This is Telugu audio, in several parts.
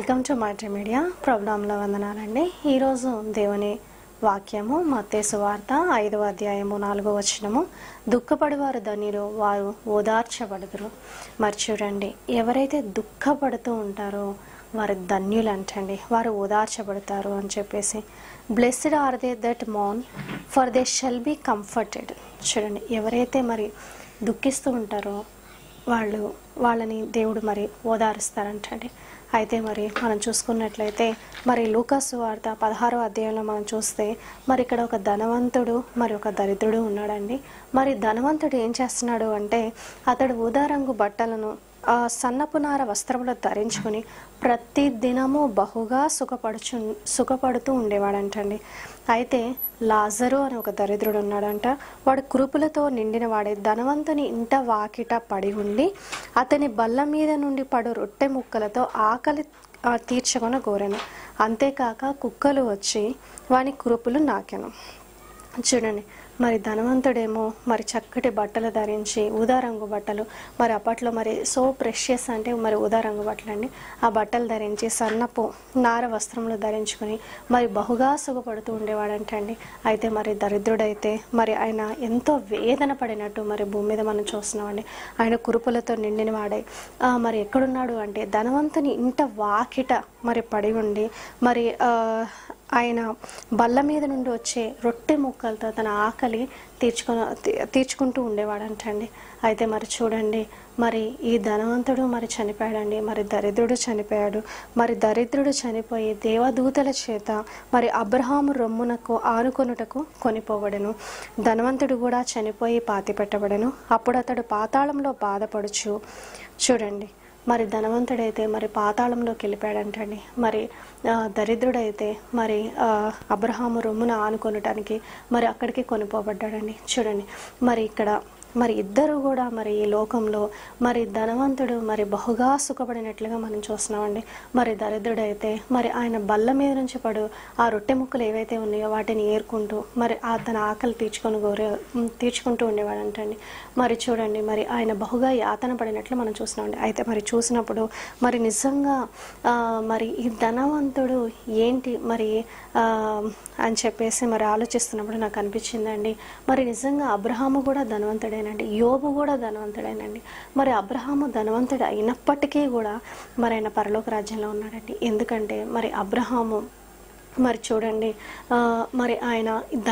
వెల్కమ్ టు మైట్రీ మీడియా ప్రోగ్రాంలో వందనాలండి ఈరోజు దేవుని వాక్యము మత్తేసు వార్త ఐదవ అధ్యాయము నాలుగో వచనము దుఃఖపడివారు ధనిరు వారు ఓదార్చబడుదురు మరి చూడండి ఎవరైతే దుఃఖపడుతూ ఉంటారో వారు ధన్యులు అంటండి వారు ఓదార్చబడతారు అని చెప్పేసి బ్లెస్డ్ ఆర్ దే దట్ మోన్ for they shall be comforted చూడండి ఎవరైతే మరి దుఃఖిస్తూ ఉంటారో వాళ్ళు వాళ్ళని దేవుడు మరి ఓదారుస్తారంటండి అయితే మరి మనం చూసుకున్నట్లయితే మరి లూకాసు వార్త పదహారో అధ్యాయంలో మనం చూస్తే మరి ఇక్కడ ఒక ధనవంతుడు మరి ఒక దరిద్రుడు ఉన్నాడండి మరి ధనవంతుడు ఏం చేస్తున్నాడు అంటే అతడు ఊదా రంగు బట్టలను ఆ సన్నపు నార వస్త్రములు ధరించుకుని ప్రతి దినము బహుగా సుఖపడుచు సుఖపడుతూ ఉండేవాడంటండి అయితే లాజరు అని ఒక దరిద్రుడు ఉన్నాడంట వాడు కురుపులతో నిండిన వాడే ధనవంతుని ఇంట వాకిట పడి ఉండి అతని బల్ల మీద నుండి పడు రొట్టె ముక్కలతో ఆకలి ఆ, తీర్చుకొని కోరాను అంతేకాక కుక్కలు వచ్చి వాని కురుపులు నాకెను చూడండి మరి ధనవంతుడేమో మరి చక్కటి బట్టలు ధరించి ఊదా రంగు బట్టలు మరి అప్పట్లో మరి సో ప్రెషియస్ అంటే మరి ఊదా రంగు బట్టలు అండి ఆ బట్టలు ధరించి సన్నపు నార వస్త్రములు ధరించుకొని మరి బహుగా సుఖపడుతూ ఉండేవాడంటండి అయితే మరి దరిద్రుడైతే మరి ఆయన ఎంతో వేదన పడినట్టు మరి భూమి మీద మనం చూస్తున్నామండి ఆయన కురుపులతో నిండిన వాడే ఆ, మరి ఎక్కడున్నాడు అంటే ధనవంతుని ఇంట వాకిట మరి పడి ఉండి మరి ఆ, ఆయన బల్ల మీద నుండి వచ్చే రొట్టె ముక్కలతో తన ఆకలి తీర్చుకొని తీర్చుకుంటూ ఉండేవాడంటండి అయితే మరి చూడండి మరి ఈ ధనవంతుడు మరి చనిపోయాడండి మరి దరిద్రుడు చనిపోయాడు మరి దరిద్రుడు చనిపోయి దేవదూతల చేత మరి అబ్రహాము రొమ్మునకు ఆనుకొనుటకు కొనిపోబడెను ధనవంతుడు కూడా చనిపోయి పాతి పెట్టబడెను అప్పుడు అతడు పాతాళంలో బాధపడుచు చూడండి మరి ధనవంతుడైతే మరి పాతాళంలోకి వెళ్ళిపోయాడంటండి మరి ఆ, దరిద్రుడైతే మరి ఆ, అబ్రహాము రొమ్మున ఆనుకొనటానికి మరి అక్కడికి కొనిపోబడ్డాడండి చూడండి మరి ఇక్కడ మరి ఇద్దరు కూడా మరి ఈ లోకంలో మరి ధనవంతుడు మరి బహుగా సుఖపడినట్లుగా మనం చూస్తున్నామండి మరి దరిద్రుడైతే మరి ఆయన బల్ల మీద నుంచి పడు ఆ రొట్టె ముక్కలు ఏవైతే ఉన్నాయో వాటిని ఏరుకుంటూ మరి ఆ తన ఆకలి తీర్చుకొని గోరే ఉమ్, తీర్చుకుంటూ ఉండేవాడంటండి మరి చూడండి మరి ఆయన బహుగా యాతన పడినట్లు మనం చూస్తున్నామండి అయితే మరి చూసినప్పుడు మరి నిజంగా ఆ, మరి ఈ ధనవంతుడు ఏంటి మరి ఆ, అని చెప్పేసి మరి ఆలోచిస్తున్నప్పుడు నాకు అనిపించిందండి మరి నిజంగా అబ్రహాము కూడా ధనవంతుడేనండి యోబు కూడా ధనవంతుడేనండి మరి అబ్రహాము ధనవంతుడు అయినప్పటికీ కూడా మరి ఆయన పరలోక రాజ్యంలో ఉన్నాడండి ఎందుకంటే మరి అబ్రహాము మరి చూడండి ఆ, మరి ఆయన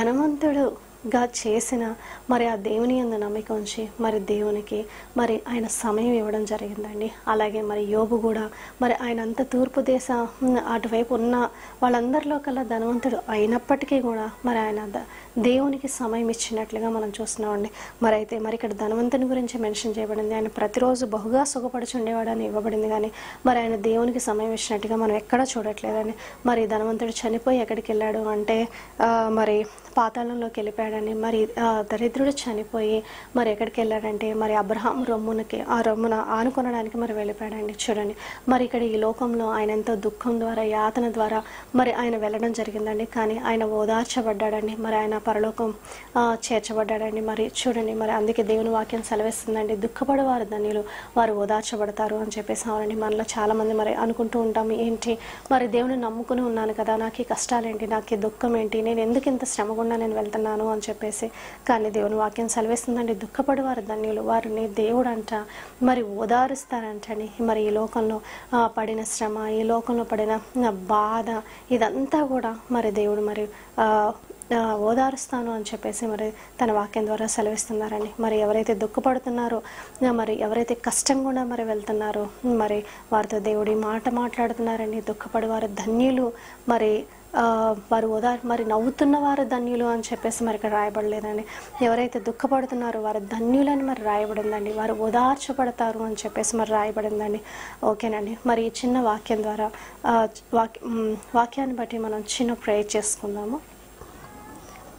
ధనవంతుడుగా చేసిన మరి ఆ దేవుని యందు నమ్మిక ఉంచి మరి దేవునికి మరి ఆయన సమయం ఇవ్వడం జరిగిందండి అలాగే మరి యోబు కూడా మరి ఆయన అంత తూర్పు దేశ ఉమ్, అటువైపు ఉన్న వాళ్ళందరిలో కల్లా ధనవంతుడు అయినప్పటికీ కూడా మరి ఆయన ద- దేవునికి సమయం ఇచ్చినట్లుగా మనం చూస్తున్నామండి మరి అయితే మరి ఇక్కడ ధనవంతుని గురించి మెన్షన్ చేయబడింది ఆయన ప్రతిరోజు బహుగా సుఖపడుచుండేవాడని ఇవ్వబడింది కానీ మరి ఆయన దేవునికి సమయం ఇచ్చినట్టుగా మనం ఎక్కడా చూడట్లేదండి మరి ధనవంతుడు చనిపోయి ఎక్కడికి వెళ్ళాడు అంటే ఆ, మరి పాతాళంలోకి వెళ్ళిపోయాడని మరి ఆ, దరిద్రుడు చనిపోయి మరి ఎక్కడికి వెళ్ళాడంటే మరి అబ్రహాం రొమ్మునకి ఆ రొమ్మున ఆనుకొనడానికి మరి వెళ్ళిపోయాడండి చూడండి మరి ఇక్కడ ఈ లోకంలో ఆయన ఎంతో దుఃఖం ద్వారా యాతన ద్వారా మరి ఆయన వెళ్ళడం జరిగిందండి కానీ ఆయన ఓదార్చబడ్డాడండి మరి ఆయన పరలోకం ఆ, చేర్చబడ్డాడండి మరి చూడండి మరి అందుకే దేవుని వాక్యం సెలవిస్తుందండి దుఃఖపడే వారు ధన్యులు వారు ఓదార్చబడతారు అని చెప్పేసి అవునండి మనలో చాలా మంది మరి అనుకుంటూ ఉంటాము ఏంటి మరి దేవుని నమ్ముకుని ఉన్నాను కదా నాకు ఈ కష్టాలేంటి నాకు ఈ దుఃఖం ఏంటి నేను ఎందుకు ఇంత శ్రమ గుండా నేను వెళ్తున్నాను అని చెప్పేసి కానీ దేవుని వాక్యం సెలవిస్తుందండి దుఃఖపడి వారు ధన్యులు వారిని దేవుడు అంట మరి ఓదారుస్తారంటండి మరి ఈ లోకంలో ఆ, పడిన శ్రమ ఈ లోకంలో పడిన ఆ, బాధ ఇదంతా కూడా మరి దేవుడు మరి ఆ, ఆ, ఓదారుస్తాను అని చెప్పేసి మరి తన వాక్యం ద్వారా సెలవిస్తున్నారండి మరి ఎవరైతే దుఃఖపడుతున్నారో ఆ, మరి ఎవరైతే కష్టం కూడా మరి వెళ్తున్నారో మరి వారితో దేవుడి మాట మాట్లాడుతున్నారండి దుఃఖపడి వారు ధన్యులు మరి ఆ, వారు ఓదార్ మరి నవ్వుతున్న వారు ధన్యులు అని చెప్పేసి మరి ఇక్కడ రాయబడలేదండి ఎవరైతే దుఃఖపడుతున్నారో వారు ధన్యులని మరి రాయబడిందండి వారు ఓదార్చబడతారు అని చెప్పేసి మరి రాయబడిందండి ఓకేనండి మరి ఈ చిన్న వాక్యం ద్వారా ఆ, వాక్య మ్, వాక్యాన్ని బట్టి మనం చిన్న ప్రేయర్ చేసుకుందాము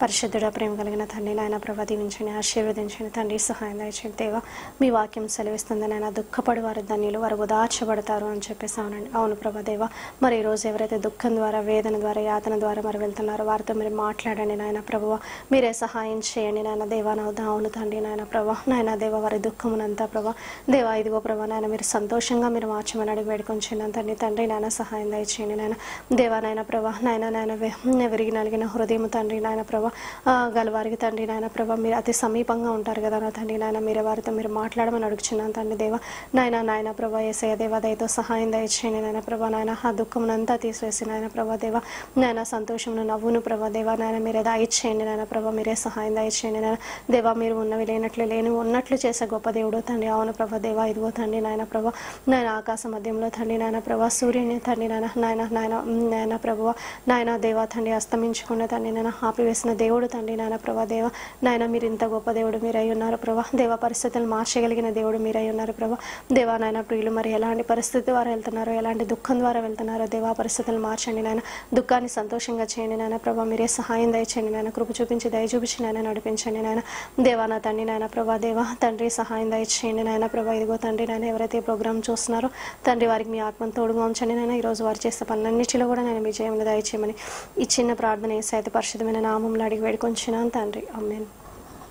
పరిశుద్ధుడ ప్రేమ కలిగిన తండ్రి నాయన ప్రభా దీవించండి ఆశీర్వదించండి తండ్రి సహాయం దయచేయండి దేవా మీ వాక్యం సెలవిస్తుంది నాయన దుఃఖపడి వారు ధన్యులు వారు ఉదార్చబడతారు అని చెప్పేసి అవునండి అవును ప్రభా దేవా మరి ఈ రోజు ఎవరైతే దుఃఖం ద్వారా వేదన ద్వారా యాతన ద్వారా మరి వెళ్తున్నారో వారితో మీరు మాట్లాడండి నాయన ప్రభువ మీరే సహాయం చేయండి నాయన దేవా నా అవును తండ్రి నాయన ప్రభా నాయన దేవ వారి దుఃఖమునంతా ప్రభా దేవా ఇదిగో ప్రభా నాయన మీరు సంతోషంగా మీరు మార్చమని అడిగి వేడుకొంచున్నాను తండ్రి తండ్రి నాయన సహాయం దయచేయండి నాయన దేవా నాయన ప్రభా నాయన నాయన వె- విరిగి నలిగిన హృదయం తండ్రి నాయన ప్రభా ఆ, గలవారికి తండ్రి నాయన ప్రభా మీరు అతి సమీపంగా ఉంటారు కదా నా తండ్రి నాయన మీరు వారితో మీరు మాట్లాడమని అడుగుచున్నాను తండ్రి దేవ నాయన నాయన ప్రభా ఏసయ దేవ దయతో సహాయం దయచేయండి నాయన ప్రభా నాయన ఆ దుఃఖమునంతా తీసివేసి నాయన ప్రభా దేవ నాయన సంతోషమును నవ్వును ప్రభా దేవ నాయన మీరే దయచేయండి నాయన ప్రభా మీరే సహాయం దయచేయండి నాయన దేవా మీరు ఉన్నవి లేనట్లు లేని ఉన్నట్లు చేసే గొప్ప దేవుడు తండ్రి అవును ప్రభా దేవా ఇదిగో తండ్రి నాయన ప్రభా నాయన ఆకాశ మధ్యంలో తండ్రి నాయన ప్రభా సూర్యుని తండ్రి నాయన నాయన నాయన నాయన ప్రభువ నాయన దేవా తండ్రి అస్తమించకుండా తండ్రి నాయన ఆపివేసిన దేవుడు తండ్రి నాయన ప్రభా దేవ నాయన మీరు ఇంత గొప్ప దేవుడు మీరై ఉన్నారు ప్రభా దేవ పరిస్థితులు మార్చగలిగిన దేవుడు మీరై ఉన్నారు ప్రభా దేవా నాయన ప్రియులు మరి ఎలాంటి పరిస్థితి ద్వారా వెళ్తున్నారో ఎలాంటి దుఃఖం ద్వారా వెళ్తున్నారో దేవా పరిస్థితులు మార్చండి నాయన దుఃఖాన్ని సంతోషంగా చేయండి నాయన ప్రభా మీరే సహాయం దయచేయండి నాయన కృప చూపించి దయ చూపించి నాయన నడిపించండి నాయన దేవా నా తండ్రి నాయన ప్రభా దేవా తండ్రి సహాయం దయచేయండి నాయన ప్రభా ఇదిగో తండ్రి నాయన ఎవరైతే ఈ ప్రోగ్రామ్ చూస్తున్నారో తండ్రి వారికి మీ ఆత్మను తోడుగా ఉంచండి నాయన ఈ రోజు వారు చేసే పనులన్నిటిలో కూడా నేను విజయం దయచేయమని ఈ చిన్న ప్రార్థన ఏసైతే పరిశుద్ధమైన నామంలో అడిగి వేడుకొంచున్నాను తండ్రి అమ్మేను